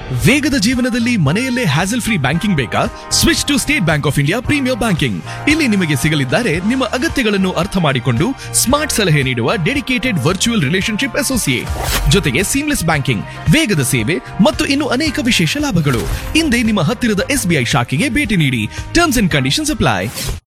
ವೇಗದ ಜೀವನದಲ್ಲಿ ಮನೆಯಲ್ಲೇ ಹ್ಯಾಸಲ್ ಫ್ರೀ ಬ್ಯಾಂಕಿಂಗ್ ಬೇಕಾ switch to State Bank of India premier banking ಇಲ್ಲಿ ನಿಮಗೆ ಸಿಗಲಿದ್ದಾರೆ ನಿಮ್ಮ ಅಗತ್ಯಗಳನ್ನು ಅರ್ಥ ಮಾಡಿಕೊಂಡು ಸ್ಮಾರ್ಟ್ ಸಲಹೆ ನೀಡುವ ಡೆಡಿಕೇಟೆಡ್ ವರ್ಚುವಲ್ ರಿಲೇಶನ್ಶಿಪ್ ಅಸೋಸಿಯೇಟ್ ಜೊತೆಗೆ ಸೀಮ್ಲೆಸ್ ಬ್ಯಾಂಕಿಂಗ್ ವೇಗದ ಸೇವೆ ಮತ್ತು ಇನ್ನು ಅನೇಕ ವಿಶೇಷ ಲಾಭಗಳು ಹಿಂದೆ ನಿಮ್ಮ ಹತ್ತಿರದ ಎಸ್ಬಿಐ ಶಾಖೆಗೆ ಭೇಟಿ ನೀಡಿ terms and conditions apply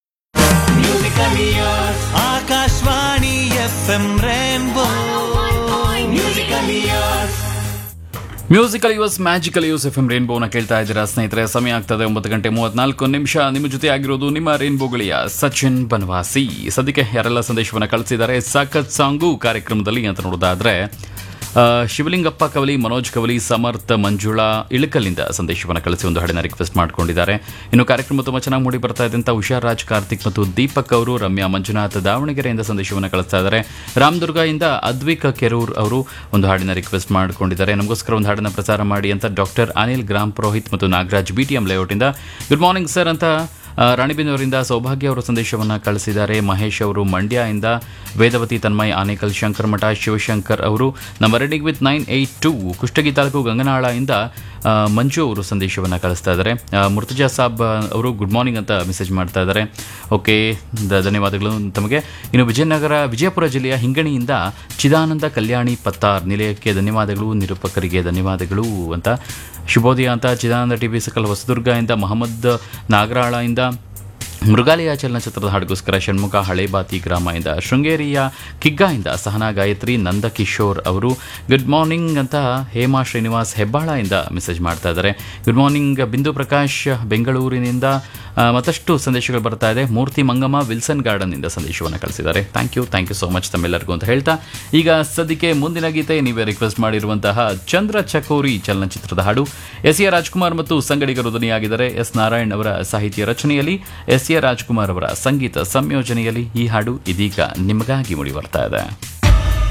Akashvani F M rainbow musical years musical yours magical yours F M ರೇನ್ಬೋನ ಕೇಳ್ತಾ ಇದ್ದೀರಾ ಸ್ನೇಹಿತರೆ ಸಮಯ ಆಗ್ತದೆ ಒಂಬತ್ತು ಗಂಟೆ ಮೂವತ್ನಾಲ್ಕು ನಿಮಿಷ ನಿಮ್ಮ ಜೊತೆ ಆಗಿರೋದು ನಿಮ್ಮ ರೇನ್ಬೋಗಳಿಯ ಸಚಿನ್ ಬನವಾಸಿ ಸದ್ಯಕ್ಕೆ ಯಾರೆಲ್ಲ ಸಂದೇಶವನ್ನು ಕಳಿಸಿದ್ದಾರೆ ಸಖತ್ ಸಾಂಗು ಕಾರ್ಯಕ್ರಮದಲ್ಲಿ ಅಂತ ನೋಡೋದಾದ್ರೆ ಆ, ಶಿವಲಿಂಗಪ್ಪ ಕವಲಿ ಮನೋಜ್ ಕವಲಿ ಸಮರ್ಥ ಮಂಜುಳಾ ಇಳಕಲ್ಲಿಂದ ಸಂದೇಶವನ್ನು ಕಳಿಸಿ ಒಂದು ಹಾಡಿನ ರಿಕ್ವೆಸ್ಟ್ ಮಾಡ್ಕೊಂಡಿದ್ದಾರೆ ಇನ್ನು ಕಾರ್ಯಕ್ರಮ ತುಂಬ ಚೆನ್ನಾಗಿ ಮೂಡಿ ಬರ್ತಾ ಇದೆ ಅಂತ ಉಷಾ ರಾಜ್ ಕಾರ್ತಿಕ್ ಮತ್ತು ದೀಪಕ್ ಅವರು ರಮ್ಯಾ ಮಂಜುನಾಥ್ ದಾವಣಗೆರೆಯಿಂದ ಸಂದೇಶವನ್ನು ಕಳಿಸ್ತಾ ಇದ್ದಾರೆ ರಾಮದುರ್ಗ ಇಂದ ಅದ್ವಿಕ ಕೆರೂರ್ ಅವರು ಒಂದು ಹಾಡಿನ ರಿಕ್ವೆಸ್ಟ್ ಮಾಡಿಕೊಂಡಿದ್ದಾರೆ ನಮಗೋಸ್ಕರ ಒಂದು ಹಾಡನ್ನ ಪ್ರಸಾರ ಮಾಡಿ ಅಂತ ಡಾಕ್ಟರ್ ಅನಿಲ್ ಗ್ರಾಮ್ ಪುರೋಹಿತ್ ಮತ್ತು ನಾಗರಾಜ್ ಬಿ ಟಿ ಎಂ ಲೇಔಟಿಂದ ಗುಡ್ ಮಾರ್ನಿಂಗ್ ಸರ್ ಅಂತ ಆ, ರಾಣಿಬೆನ್ನೂರಿಂದ ಸೌಭಾಗ್ಯ ಅವರು ಸಂದೇಶವನ್ನು ಕಳಿಸಿದ್ದಾರೆ ಮಹೇಶ್ ಅವರು ಮಂಡ್ಯ ಇಂದ ವೇದವತಿ ತನ್ಮಯ್ ಆನೇಕಲ್ ಶಂಕರ್ ಮಠ ಶಿವಶಂಕರ್ ಅವರು ನಮ್ಮ reading with nine eight two Kushtagi ತಾಲೂಕು ಗಂಗನಾಳ ಇಂದ ಆ, ಮಂಜು ಅವರು ಸಂದೇಶವನ್ನು ಕಳಿಸ್ತಾ ಇದ್ದಾರೆ ಆ, ಮುರ್ತುಜಾ ಸಾಬ್ ಅವರು ಗುಡ್ ಮಾರ್ನಿಂಗ್ ಅಂತ ಮೆಸೇಜ್ ಮಾಡ್ತಾ ಇದ್ದಾರೆ ಓಕೆ ದ- ಧನ್ಯವಾದಗಳು ತಮಗೆ ಇನ್ನು ವಿಜಯನಗರ ವಿಜಯಪುರ ಜಿಲ್ಲೆಯ ಹಿಂಗಣಿಯಿಂದ ಚಿದಾನಂದ ಕಲ್ಯಾಣಿ ಪತ್ತಾರ್ ನಿಲಯಕ್ಕೆ ಧನ್ಯವಾದಗಳು ನಿರೂಪಕರಿಗೆ ಧನ್ಯವಾದಗಳು ಅಂತ ಶುಭೋದಯ ಅಂತ ಚಿದಾನಂದ ಟಿ ವಿ ಸಕಲ್ ಹೊಸದುರ್ಗ ಇಂದ ಮಹಮ್ಮದ್ ನಾಗರಾಳ ಇಂದ ಮೃಗಾಲಯ ಚಲನಚಿತ್ರದ ಹಾಡಿಗೋಸ್ಕರ ಷಣ್ಮುಖ ಹಳೇಬಾತಿ ಗ್ರಾಮ ಇಂದ ಶೃಂಗೇರಿಯ ಕಿಗ್ಗಾಯಿಂದ ಸಹನಾ ಗಾಯತ್ರಿ ನಂದಕಿಶೋರ್ ಅವರು ಗುಡ್ ಮಾರ್ನಿಂಗ್ ಅಂತ ಹೇಮಾ ಶ್ರೀನಿವಾಸ್ ಹೆಬ್ಬಾಳ ಇಂದ ಮೆಸೇಜ್ ಮಾಡ್ತಾ ಇದ್ದಾರೆ ಗುಡ್ ಮಾರ್ನಿಂಗ್ ಬಿಂದು ಪ್ರಕಾಶ್ ಬೆಂಗಳೂರಿನಿಂದ ಆ, ಮತ್ತಷ್ಟು ಸಂದೇಶಗಳು ಬರ್ತಾ ಇದೆ ಮೂರ್ತಿ ಮಂಗಮ್ಮ ವಿಲ್ಸನ್ ಗಾರ್ಡನ್ ಇಂದ ಸಂದೇಶವನ್ನು ಕಳಿಸಿದ್ದಾರೆ thank you thank you so much ತಮ್ಮೆಲ್ಲರಿಗೂ ಅಂತ ಹೇಳ್ತಾ ಈಗ ಸದ್ಯಕ್ಕೆ ಮುಂದಿನ ಗೀತೆ ನೀವೇ ರಿಕ್ವೆಸ್ಟ್ ಮಾಡಿರುವಂತಹ ಚಂದ್ರ ಚಕೋರಿ ಚಲನಚಿತ್ರದ ಹಾಡು ಎಸ್ ಎ ರಾಜ್ಕುಮಾರ್ ಮತ್ತು ಸಂಗಡಿಗರು ಧ್ವನಿಯಾಗಿದ್ದಾರೆ ಎಸ್ ನಾರಾಯಣ್ ಅವರ ಸಾಹಿತ್ಯ ರಚನೆಯಲ್ಲಿ ಎಸ್ ಎ ರಾಜ್ಕುಮಾರ್ ಅವರ ಸಂಗೀತ ಸಂಯೋಜನೆಯಲ್ಲಿ ಈ ಹಾಡು ಇದೀಗ ನಿಮಗಾಗಿ ಮೂಡಿ ಬರ್ತಾ ಇದೆ